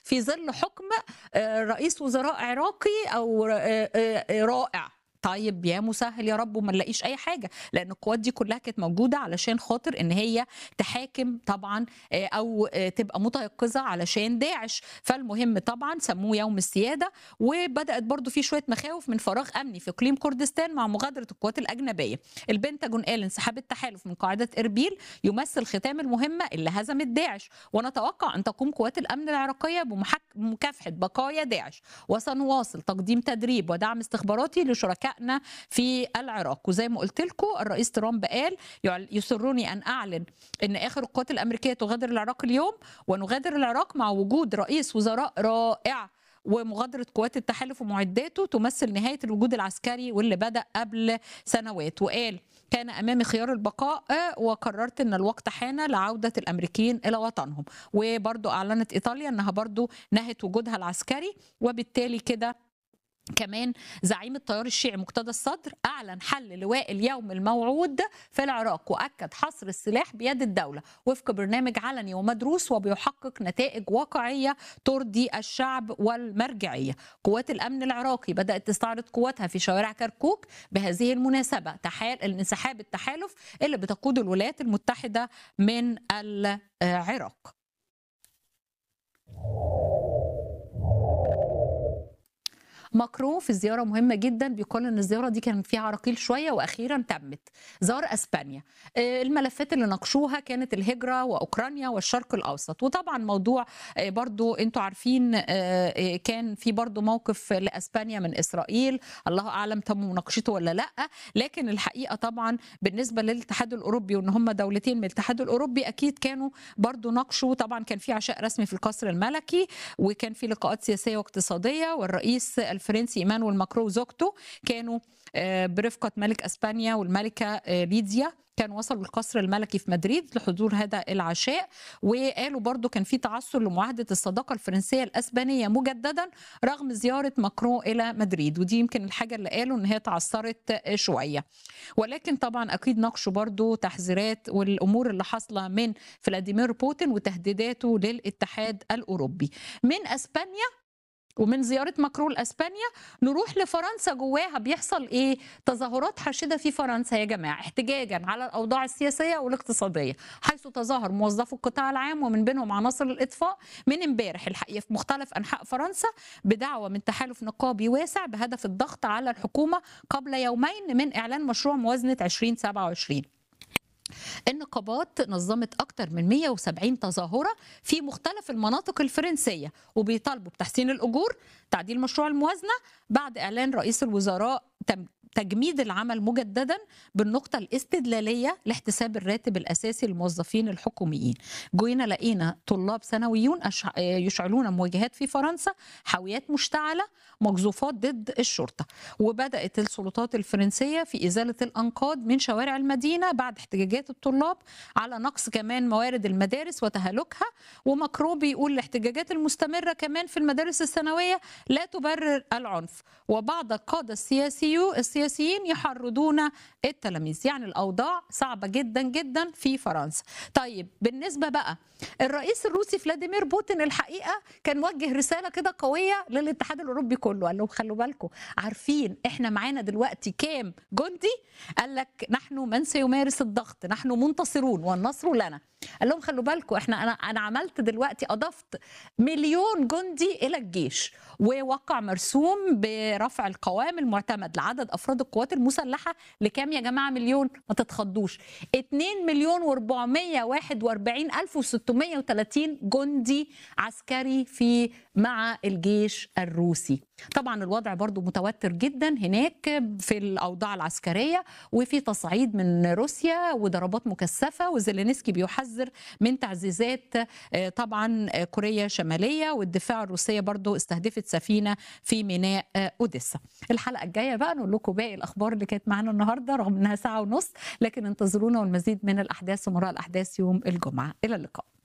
في ظل حكم آه، رئيس وزراء عراقي او آه، آه، رائع طيب يا مسهل يا رب وما نلاقيش اي حاجه لان القوات دي كلها كانت موجوده علشان خاطر ان هي تحاكم طبعا آه، او آه، تبقى متيقظه علشان داعش فالمهم طبعا سموه يوم السياده وبدات برضو في شويه مخاوف من فراغ امني في اقليم كردستان مع مغادره القوات الاجنبيه البنتاجون قال انسحاب التحالف من قاعده اربيل يمثل ختام المهمه اللي هزمت داعش ونتوقع ان تقوم قوات الامن العراقيه بمحك- بمكافحه بقايا داعش وسنواصل تقديم تدريب ودعم استخباراتي لشركائنا في العراق وزي ما قلت لكم الرئيس ترامب قال يعل- يسرني ان اعلن ان اخر القوات الامريكيه تغادر العراق اليوم ونغادر العراق مع وجود رئيس وزراء رائع ومغادرة قوات التحالف ومعداته تمثل نهاية الوجود العسكري واللي بدأ قبل سنوات وقال كان أمامي خيار البقاء وقررت أن الوقت حان لعودة الأمريكيين إلى وطنهم وبرضو أعلنت إيطاليا أنها برضو نهت وجودها العسكري وبالتالي كده كمان زعيم التيار الشيعي مقتدى الصدر اعلن حل لواء اليوم الموعود في العراق واكد حصر السلاح بيد الدوله وفق برنامج علني ومدروس وبيحقق نتائج واقعيه ترضي الشعب والمرجعيه. قوات الامن العراقي بدات تستعرض قواتها في شوارع كركوك بهذه المناسبه تحال الانسحاب التحالف اللي بتقوده الولايات المتحده من العراق. ماكرون في زيارة مهمة جدا بيقول ان الزيارة دي كان فيها عراقيل شوية واخيرا تمت زار اسبانيا آه، الملفات اللي ناقشوها كانت الهجرة واوكرانيا والشرق الاوسط وطبعا موضوع آه، برضو انتوا عارفين آه، آه، كان في برضو موقف لاسبانيا من اسرائيل الله اعلم تم مناقشته ولا لا لكن الحقيقة طبعا بالنسبة للاتحاد الاوروبي وان هم دولتين من الاتحاد الاوروبي اكيد كانوا برضو ناقشوا طبعا كان في عشاء رسمي في القصر الملكي وكان في لقاءات سياسيه واقتصاديه والرئيس الفرنسي ايمانويل ماكرون وزوجته كانوا آه، برفقه ملك اسبانيا والملكه آه، ليديا كان وصلوا القصر الملكي في مدريد لحضور هذا العشاء وقالوا برضو كان في تعثر لمعاهدة الصداقة الفرنسية الأسبانية مجددا رغم زيارة ماكرون إلى مدريد ودي يمكن الحاجة اللي قالوا إن هي تعثرت آه، شوية ولكن طبعا أكيد ناقشوا برضو تحذيرات والأمور اللي حاصلة من فلاديمير بوتين وتهديداته للاتحاد الأوروبي من أسبانيا ومن زيارة ماكرون لأسبانيا نروح لفرنسا جواها بيحصل إيه تظاهرات حاشدة في فرنسا يا جماعة احتجاجا على الأوضاع السياسية والاقتصادية حيث تظاهر موظفو القطاع العام ومن بينهم عناصر الإطفاء من امبارح الحقيقة في مختلف أنحاء فرنسا بدعوة من تحالف نقابي واسع بهدف الضغط على الحكومة قبل يومين من إعلان مشروع موازنة 2027 النقابات نظمت أكثر من 170 تظاهرة في مختلف المناطق الفرنسية وبيطالبوا بتحسين الأجور تعديل مشروع الموازنة بعد إعلان رئيس الوزراء تم تجميد العمل مجددا بالنقطة الاستدلالية لاحتساب الراتب الأساسي للموظفين الحكوميين جوينا لقينا طلاب ثانويون أشع- يشعلون مواجهات في فرنسا حاويات مشتعلة مقذوفات ضد الشرطة وبدأت السلطات الفرنسية في إزالة الأنقاض من شوارع المدينة بعد احتجاجات الطلاب على نقص كمان موارد المدارس وتهالكها وماكرون بيقول الاحتجاجات المستمرة كمان في المدارس الثانوية لا تبرر العنف وبعض القادة السياسيو السياسيين يحرضون التلاميذ يعني الأوضاع صعبة جدا جدا في فرنسا طيب بالنسبة بقى الرئيس الروسي فلاديمير بوتين الحقيقة كان وجه رسالة كده قوية للاتحاد الأوروبي كله قال لهم خلوا بالكم عارفين احنا معانا دلوقتي كام جندي قال لك نحن من سيمارس الضغط نحن منتصرون والنصر لنا قال لهم خلوا بالكم احنا انا انا عملت دلوقتي اضفت مليون جندي الى الجيش ووقع مرسوم برفع القوام المعتمد لعدد افراد القوات المسلحه لكام يا جماعه مليون ما تتخضوش 2 مليون و441 الف و630 جندي عسكري في مع الجيش الروسي طبعا الوضع برضو متوتر جدا هناك في الاوضاع العسكريه وفي تصعيد من روسيا وضربات مكثفه وزيلينسكي بيحذر من تعزيزات آه، طبعا آه، كوريا الشماليه والدفاع الروسيه برضو استهدفت سفينه في ميناء آه، اوديسا الحلقه الجايه بقى نقول لكم باقي الاخبار اللي كانت معانا النهارده رغم انها ساعه ونص لكن انتظرونا والمزيد من الاحداث ومراء الاحداث يوم الجمعه الى اللقاء